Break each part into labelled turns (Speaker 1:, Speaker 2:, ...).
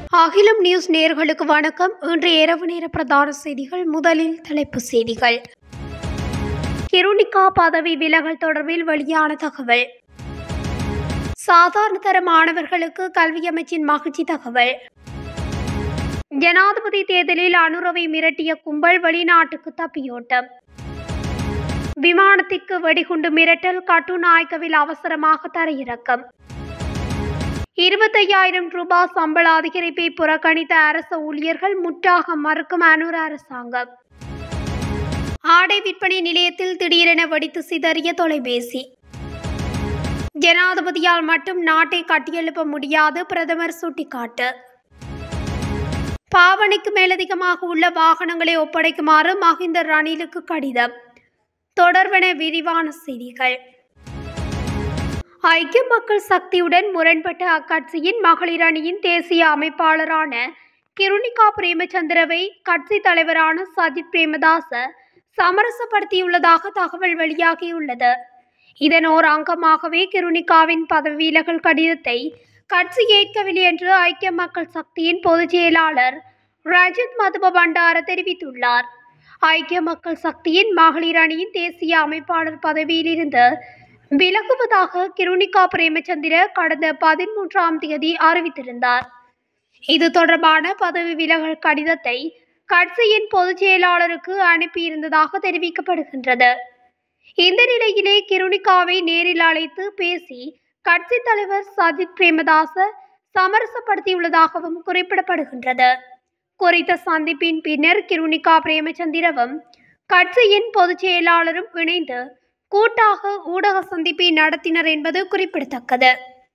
Speaker 1: அகிலம் நியூஸ் நேர்களுக்கு வணக்கம் இன்று இரவு நேர பிரதான செய்திகள் முதலில் தலைப்புச் செய்திகள் கிருணிகா பதவி விலகல் தொடர்பில் வெளியான தகவல் சாதாரண தர மாணவர்களுக்கு கல்வி அமைச்சின் மகிழ்ச்சி தகவல் ஜனாதிபதி தேர்தலில் அனுரவை மிரட்டிய கும்பல் வெளிநாட்டுக்கு தப்பியோட்டம் விமானத்திற்கு வெடிகுண்டு மிரட்டல் கட்டுநாயக்கவில் அவசரமாக தரையிறக்கம் இருபத்தையாயிரம் ரூபாய் சம்பள அதிகரிப்பை புறக்கணித்த அரசு ஊழியர்கள் முற்றாக மறுக்கும் அனுர அரசாங்கம் ஆடை விற்பனை நிலையத்தில் திடீரென வெடித்து சிதறிய தொலைபேசி ஜனாதிபதியால் மட்டும் நாட்டை கட்டியெழுப்ப முடியாது பிரதமர் சுட்டிக்காட்டு பாவனைக்கு மேலதிகமாக உள்ள வாகனங்களை ஒப்படைக்குமாறு மஹிந்த ரணிலுக்கு கடிதம் தொடர்பென விரிவான செய்திகள் ஐக்கிய மக்கள் சக்தியுடன் முரண்பட்ட அக்கட்சியின் மகளிர் அணியின் தேசிய அமைப்பாளரான கிருணிகா பிரேமச்சந்திரவை கட்சி தலைவரான சஜித் பிரேமதாச சமரசப்படுத்தியுள்ளதாக தகவல் வெளியாகியுள்ளது இதன் ஓர் அங்கமாகவே கிருணிகாவின் பதவி விலகல் கடிதத்தை கட்சி ஏற்கவில்லை என்று ஐக்கிய மக்கள் சக்தியின் பொதுச் செயலாளர் ரஜித் மதுப பண்டார தெரிவித்துள்ளார் ஐக்கிய மக்கள் சக்தியின் மகளிர் அணியின் தேசிய அமைப்பாளர் பதவியிலிருந்து விலகுவதாக கிருணிகா பிரேமச்சந்திர கடந்த பதிமூன்றாம் தேதி அறிவித்திருந்தார் இது தொடர்பான பதவி விலகல் கடிதத்தை கட்சியின் பொதுச் செயலாளருக்கு அனுப்பியிருந்ததாக தெரிவிக்கப்படுகின்றது இந்த நிலையிலே கிருணிகாவை நேரில் அழைத்து பேசி கட்சி தலைவர் சஜித் பிரேமதாச சமரசப்படுத்தியுள்ளதாகவும் குறிப்பிடப்படுகின்றது குறித்த சந்திப்பின் பின்னர் கிருணிகா பிரேமச்சந்திரவும் கட்சியின் பொதுச் செயலாளரும் இணைந்து கூட்டாக ஊடக சந்திப்பை நடத்தினர் என்பது குறிப்பிடத்தக்கது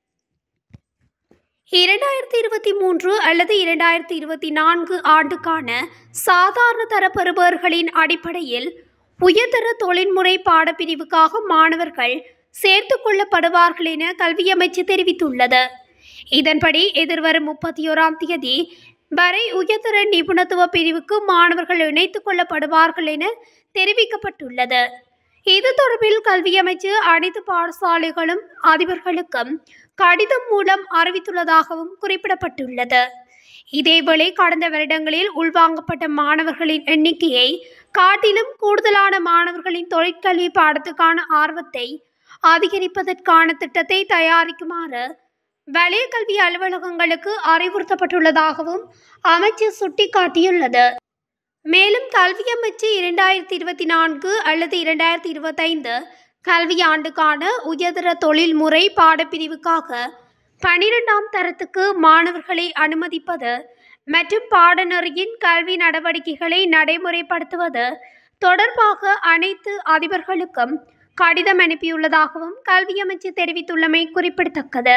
Speaker 1: இரண்டாயிரத்தி இருபத்தி மூன்று அல்லது இரண்டாயிரத்தி இருபத்தி நான்கு ஆண்டுக்கான சாதாரண தர பெறுபவர்களின் அடிப்படையில் உயர்தர தொழில்முறை பாடப்பிரிவுக்காக மாணவர்கள் சேர்த்து கொள்ளப்படுவார்கள் என கல்வி அமைச்சு தெரிவித்துள்ளது இதன்படி எதிர்வரும் முப்பத்தி ஓராம் தேதி வரை உயர்தர நிபுணத்துவ பிரிவுக்கு மாணவர்கள் இணைத்துக் கொள்ளப்படுவார்கள் என தெரிவிக்கப்பட்டுள்ளது இது தொடர்பில் கல்வி அமைச்சு அனைத்து பாடசாலைகளும் அதிபர்களுக்கும் கடிதம் மூலம் அறிவித்துள்ளதாகவும் குறிப்பிடப்பட்டுள்ளது இதேவேளை கடந்த வருடங்களில் உள்வாங்கப்பட்ட மாணவர்களின் எண்ணிக்கையை காட்டிலும் கூடுதலான மாணவர்களின் தொழிற்கல்வி பாடத்துக்கான ஆர்வத்தை அதிகரிப்பதற்கான திட்டத்தை தயாரிக்குமாறு வலய கல்வி அலுவலகங்களுக்கு அறிவுறுத்தப்பட்டுள்ளதாகவும் அமைச்சர் சுட்டிக்காட்டியுள்ளது மேலும் கல்வி அமைச்சு இரண்டாயிரத்தி இருபத்தி நான்கு அல்லது இரண்டாயிரத்தி இருபத்தைந்து கல்வி ஆண்டுக்கான உயர்தர தொழில்முறை பாடப்பிரிவுக்காக பனிரெண்டாம் தரத்துக்கு மாணவர்களை அனுமதிப்பது மற்றும் பாடநெறியின் கல்வி நடவடிக்கைகளை நடைமுறைப்படுத்துவது தொடர்பாக அனைத்து அதிபர்களுக்கும் கடிதம் அனுப்பியுள்ளதாகவும் கல்வி அமைச்சு தெரிவித்துள்ளமை குறிப்பிடத்தக்கது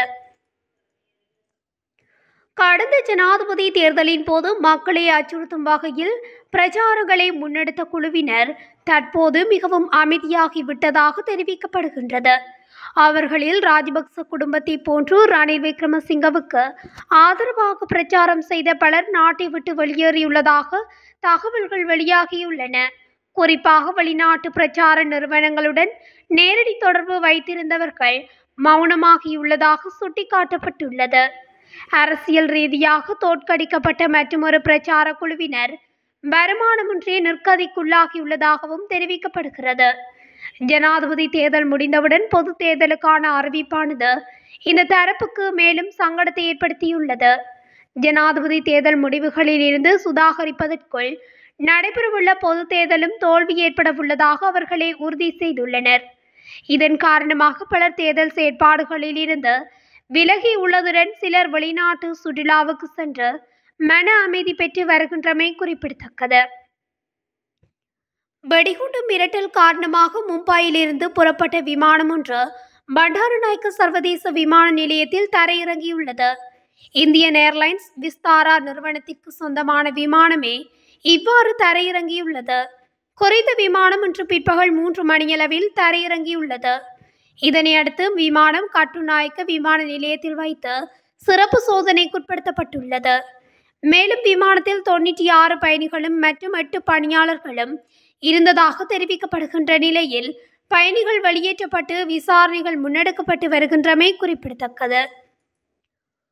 Speaker 1: கடந்த ஜனாதிபதி தேர்தலின் போது மக்களை அச்சுறுத்தும் வகையில் பிரச்சாரங்களை முன்னெடுத்த குழுவினர் தற்போது மிகவும் அமைதியாகிவிட்டதாக தெரிவிக்கப்படுகின்றது அவர்களில் ராஜபக்ச குடும்பத்தை போன்று ரணில் விக்ரமசிங்கவுக்கு ஆதரவாக பிரச்சாரம் செய்த பலர் நாட்டை விட்டு வெளியேறியுள்ளதாக தகவல்கள் வெளியாகியுள்ளன குறிப்பாக வெளிநாட்டு பிரச்சார நிறுவனங்களுடன் நேரடி தொடர்பு வைத்திருந்தவர்கள் மௌனமாகியுள்ளதாக சுட்டிக்காட்டப்பட்டுள்ளது அரசியல் ரீதியாக தோற்கடிக்கப்பட்ட மற்றொரு பிரச்சார குழுவினர் வருமானமின்றி நிற்கதிக்குள்ளாகியுள்ளதாகவும் தெரிவிக்கப்படுகிறது ஜனாதிபதி தேர்தல் முடிந்தவுடன் பொது தேர்தலுக்கான அறிவிப்பானது இந்த தரப்புக்கு மேலும் சங்கடத்தை ஏற்படுத்தியுள்ளது ஜனாதிபதி தேர்தல் முடிவுகளில் இருந்து சுதாகரிப்பதற்குள் நடைபெறவுள்ள பொது தேர்தலும் தோல்வி ஏற்பட உள்ளதாக அவர்களே உறுதி செய்துள்ளனர் இதன் காரணமாக பலர் தேர்தல் செயற்பாடுகளில் இருந்து விலகி உள்ளதுடன் சிலர் வெளிநாட்டு சுற்றுலாவுக்கு சென்று மன அமைதி பெற்று வருகின்றமை குறிப்பிடத்தக்கது வெடிகுண்டு மிரட்டல் காரணமாக மும்பையிலிருந்து புறப்பட்ட விமானம் ஒன்று பண்டாரநாயக்க சர்வதேச விமான நிலையத்தில் தரையிறங்கியுள்ளது இந்தியன் ஏர்லைன்ஸ் விஸ்தாரா நிறுவனத்திற்கு சொந்தமான விமானமே இவ்வாறு தரையிறங்கியுள்ளது குறித்த விமானம் இன்று பிற்பகல் மூன்று மணியளவில் தரையிறங்கியுள்ளது இதனை அடுத்து விமானம் கட்டுநாயக்க விமான நிலையத்தில் வைத்து சிறப்பு சோதனைக்குட்படுத்தப்பட்டுள்ளது மேலும் விமானத்தில் தொண்ணூற்றி ஆறு பயணிகளும் மற்றும் எட்டு பணியாளர்களும் இருந்ததாக தெரிவிக்கப்படுகின்ற நிலையில் பயணிகள் வெளியேற்றப்பட்டு விசாரணைகள் முன்னெடுக்கப்பட்டு வருகின்றமை குறிப்பிடத்தக்கது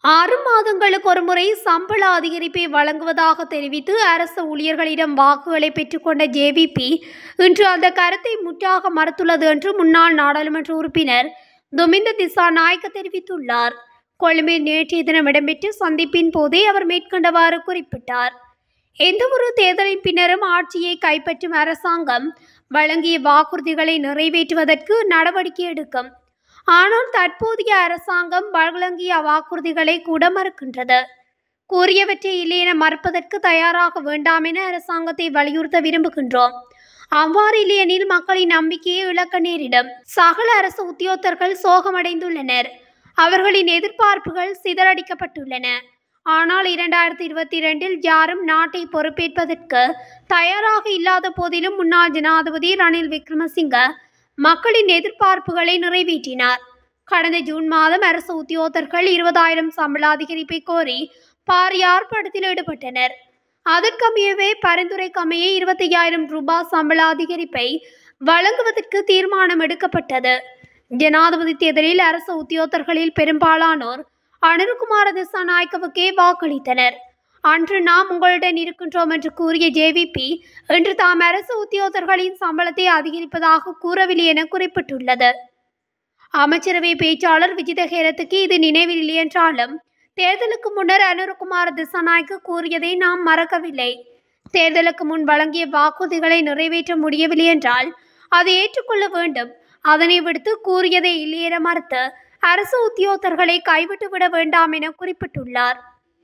Speaker 1: ஆறு மாதங்களுக்கு ஒருமுறை சம்பள அதிகரிப்பை வழங்குவதாக தெரிவித்து அரசு ஊழியர்களிடம் வாக்குகளை பெற்றுக்கொண்ட ஜேவிபி இன்று அந்த கருத்தை முற்றாக மறுத்துள்ளது என்று முன்னாள் நாடாளுமன்ற உறுப்பினர் துமிந்த திசா நாயக்க தெரிவித்துள்ளார் கொழும்பில் நேற்றைய தினம் இடம்பெற்ற சந்திப்பின் போதே அவர் மேற்கண்டவாறு குறிப்பிட்டார் எந்தவொரு தேர்தலின் பின்னரும் ஆட்சியை கைப்பற்றும் அரசாங்கம் வழங்கிய வாக்குறுதிகளை நிறைவேற்றுவதற்கு நடவடிக்கை எடுக்கும் ஆனால் தற்போதைய அரசாங்கம் வழங்கிய வாக்குறுதிகளை கூட மறுக்கின்றது கூறியவற்றை இல்லை என மறுப்பதற்கு தயாராக வேண்டாம் என அரசாங்கத்தை வலியுறுத்த விரும்புகின்றோம் அவ்வாறு இல்லையெனில் மக்களின் நம்பிக்கையை இழக்க நேரிடும் சகல அரசு உத்தியோகத்தர்கள் சோகமடைந்துள்ளனர் அவர்களின் எதிர்பார்ப்புகள் சிதறடிக்கப்பட்டுள்ளன ஆனால் இரண்டாயிரத்தி இருபத்தி இரண்டில் யாரும் நாட்டை பொறுப்பேற்பதற்கு தயாராக இல்லாத போதிலும் முன்னாள் ஜனாதிபதி ரணில் விக்ரமசிங்க மக்களின் எதிர்பார்ப்புகளை நிறைவேற்றினார் கடந்த ஜூன் மாதம் அரசு உத்தியோகத்தர்கள் இருபதாயிரம் சம்பள அதிகரிப்பை கோரி பாரிய ஆர்ப்பாட்டத்தில் ஈடுபட்டனர் அதற்கமையவே பரிந்துரைக்கமைய இருபத்தையாயிரம் ரூபாய் சம்பள அதிகரிப்பை வழங்குவதற்கு தீர்மானம் எடுக்கப்பட்டது ஜனாதிபதி தேர்தலில் அரசு உத்தியோகத்தர்களில் பெரும்பாலானோர் அனுருகுமார திசாநாயக்கவுக்கே வாக்களித்தனர் அன்று நாம் உங்களுடன் இருக்கின்றோம் என்று கூறிய ஜேவிபி இன்று தாம் அரசு உத்தியோகத்தர்களின் சம்பளத்தை அதிகரிப்பதாக கூறவில்லை என குறிப்பிட்டுள்ளது அமைச்சரவை பேச்சாளர் விஜித ஹேரத்துக்கு இது நினைவில் இல்லை என்றாலும் தேர்தலுக்கு முன்னர் அனுருகுமார திசாநாயக்க கூறியதை நாம் மறக்கவில்லை தேர்தலுக்கு முன் வழங்கிய வாக்குறுதிகளை நிறைவேற்ற முடியவில்லை என்றால் அதை ஏற்றுக்கொள்ள வேண்டும் அதனை விடுத்து கூறியதை இல்லை என மறுத்து அரசு உத்தியோகத்தர்களை கைவிட்டு விட வேண்டாம் என குறிப்பிட்டுள்ளார்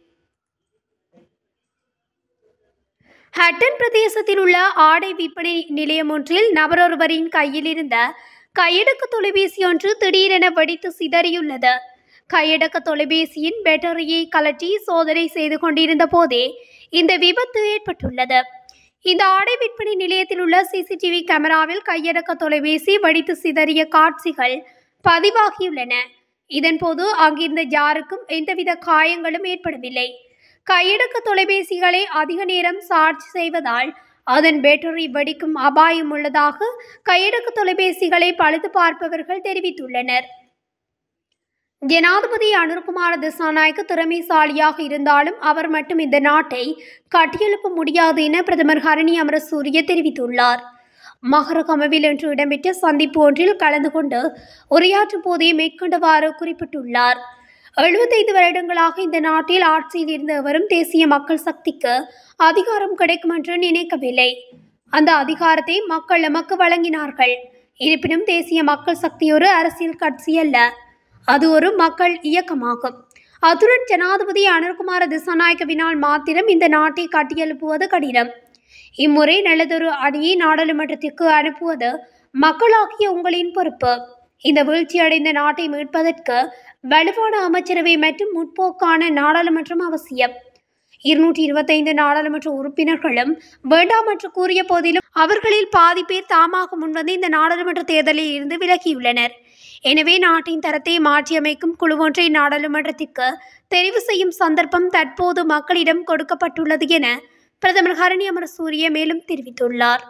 Speaker 1: ஹட்டன் பிரதேசத்தில் உள்ள ஆடை விற்பனை நிலையம் ஒன்றில் நபரொருவரின் கையில் இருந்த கையடக்க தொலைபேசி ஒன்று திடீரென வெடித்து சிதறியுள்ளது கையடக்க தொலைபேசியின் பேட்டரியை கலட்டி சோதனை செய்து கொண்டிருந்த போதே இந்த விபத்து ஏற்பட்டுள்ளது இந்த ஆடை விற்பனை நிலையத்தில் உள்ள சிசிடிவி கேமராவில் கையடக்க தொலைபேசி வெடித்து சிதறிய காட்சிகள் பதிவாகியுள்ளன இதன்போது அங்கிருந்த யாருக்கும் எந்தவித காயங்களும் ஏற்படவில்லை கையடக்க தொலைபேசிகளை அதிக நேரம் சார்ஜ் செய்வதால் அதன் பேட்டரி வெடிக்கும் அபாயம் உள்ளதாக கையடக்க தொலைபேசிகளை பழுது பார்ப்பவர்கள் தெரிவித்துள்ளனர் ஜனாதிபதி அனுர்குமார திசாநாயக்க திறமைசாலியாக இருந்தாலும் அவர் மட்டும் இந்த நாட்டை கட்டியெழுப்ப முடியாது என பிரதமர் ஹரணி அமரசூரிய தெரிவித்துள்ளார் மகரகமவில் இன்று இடம்பெற்ற சந்திப்பு ஒன்றில் கலந்து கொண்டு உரையாற்றும் போதே மேற்கொண்டவாறு குறிப்பிட்டுள்ளார் எழுபத்தைந்து வருடங்களாக இந்த நாட்டில் ஆட்சியில் இருந்து வரும் தேசிய மக்கள் சக்திக்கு அதிகாரம் கிடைக்கும் என்று நினைக்கவில்லை அந்த அதிகாரத்தை மக்கள் எமக்கு வழங்கினார்கள் இருப்பினும் தேசிய மக்கள் சக்தி ஒரு அரசியல் கட்சி அல்ல அது ஒரு மக்கள் இயக்கமாகும் அத்துடன் ஜனாதிபதி அனுர்குமார திசாநாயக்கவினால் மாத்திரம் இந்த நாட்டை கட்டியெழுப்புவது கடினம் இம்முறை நல்லதொரு அணியை நாடாளுமன்றத்திற்கு அனுப்புவது மக்களாகிய உங்களின் பொறுப்பு இந்த வீழ்ச்சியடைந்த நாட்டை மீட்பதற்கு வலுவான அமைச்சரவை மற்றும் முற்போக்கான நாடாளுமன்றம் அவசியம் இருநூற்றி இருபத்தைந்து நாடாளுமன்ற உறுப்பினர்களும் வேண்டாம் என்று கூறிய போதிலும் அவர்களில் பாதி பேர் தாமாக முன்வந்து இந்த நாடாளுமன்ற தேர்தலில் இருந்து விலகியுள்ளனர் எனவே நாட்டின் தரத்தை மாற்றியமைக்கும் குழு ஒன்றை நாடாளுமன்றத்திற்கு தெரிவு செய்யும் சந்தர்ப்பம் தற்போது மக்களிடம் கொடுக்கப்பட்டுள்ளது என பிரதமர் ஹரணி அமரசூரிய மேலும் தெரிவித்துள்ளார்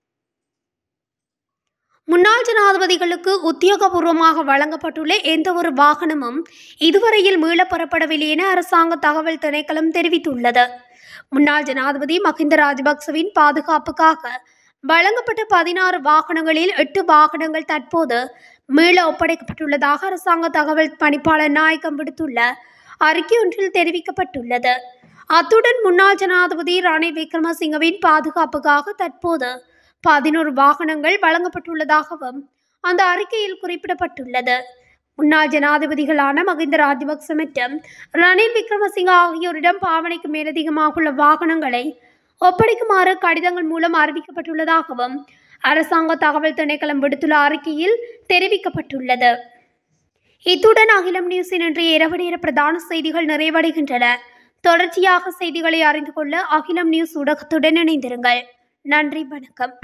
Speaker 1: முன்னாள் ஜனாதிபதிகளுக்கு உத்தியோகபூர்வமாக வழங்கப்பட்டுள்ள எந்த ஒரு வாகனமும் இதுவரையில் மீளப் பெறப்படவில்லை என அரசாங்க தகவல் திணைக்களம் தெரிவித்துள்ளது முன்னாள் ஜனாதிபதி மஹிந்த ராஜபக்சவின் பாதுகாப்புக்காக வழங்கப்பட்ட பதினாறு வாகனங்களில் எட்டு வாகனங்கள் தற்போது மீள ஒப்படைக்கப்பட்டுள்ளதாக அரசாங்க தகவல் பணிப்பாளர் நாயகம் விடுத்துள்ள அறிக்கை ஒன்றில் தெரிவிக்கப்பட்டுள்ளது அத்துடன் முன்னாள் ஜனாதிபதி ரணில் விக்ரமசிங்கவின் பாதுகாப்புக்காக தற்போது பதினோரு வாகனங்கள் வழங்கப்பட்டுள்ளதாகவும் அந்த அறிக்கையில் குறிப்பிடப்பட்டுள்ளது முன்னாள் ஜனாதிபதிகளான மகிந்த ராஜபக்ச மற்றும் ரணில் விக்ரமசிங்க ஆகியோரிடம் பாவனைக்கு மேலதிகமாக உள்ள வாகனங்களை ஒப்படைக்குமாறு கடிதங்கள் மூலம் அறிவிக்கப்பட்டுள்ளதாகவும் அரசாங்க தகவல் திணைக்களம் விடுத்துள்ள அறிக்கையில் தெரிவிக்கப்பட்டுள்ளது இத்துடன் அகிலம் நியூஸின் இன்றைய இரவு நேர பிரதான செய்திகள் நிறைவடைகின்றன தொடர்ச்சியாக செய்திகளை அறிந்து கொள்ள அகிலம் நியூஸ் ஊடகத்துடன் இணைந்திருங்கள் நன்றி வணக்கம்